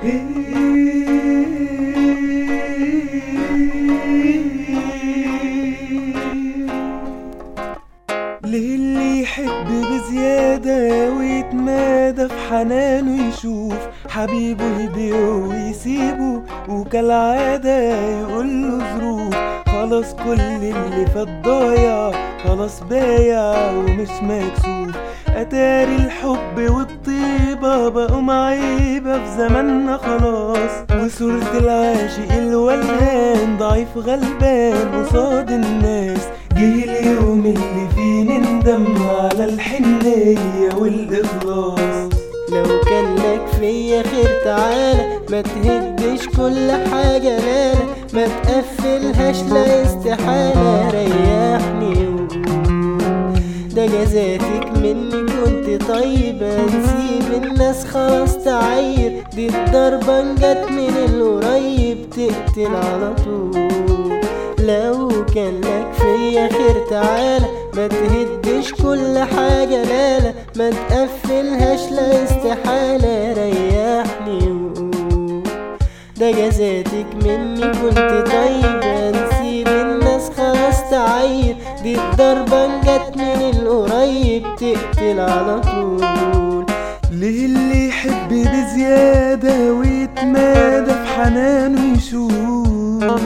ليه اللي يحب بزيادة ويتمادى في حنانه يشوف حبيبه يبيعه ويسيبه وكالعادة يقوله ظروف خلاص كل اللي فات ضايع خلاص بايع ومش مكسوف أتاري الحب والطيبة بقوا معيبة في زماننا خلاص وصورة العاشق الولهان ضعيف غلبان قصاد الناس جه اليوم اللي فيه نندم على الحنية والإخلاص لو كان لك فيا خير تعالى ما تهدش كل حاجة لا لا ما تقفلهاش لا استحالة ريحني وقول ده جزاتك مني كنت طيبة نسيب الناس خلاص تعير دي الضربة جت من القريب تقتل على طول لو كان لك فيا خير تعالى ما تهدش كل حاجة لا لا ما تقفلهاش لا استحالة ريحني وقول ده جزاتك مني كنت طيبة نسيب الناس خلاص تعير دي الضربة جت من القريب تقتل على طول ليه اللي يحب بزيادة ويتمادى في حنانه يشوف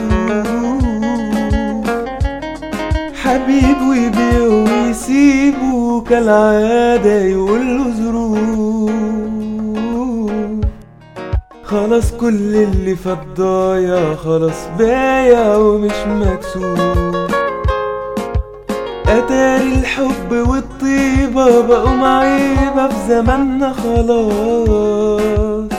حبيب ويبيع ويسيبه كالعادة يقوله ظروف خلاص كل اللي فات ضايع خلاص بايع ومش مكسوف أتاري الحب والطيبة بقوا معيبة في زماننا خلاص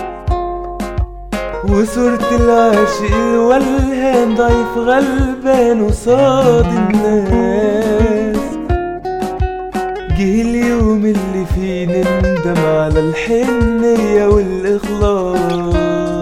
وصورة العاشق الولهان ضعيف غلبان قصاد الناس جه اليوم اللي فيه نندم على الحنية والإخلاص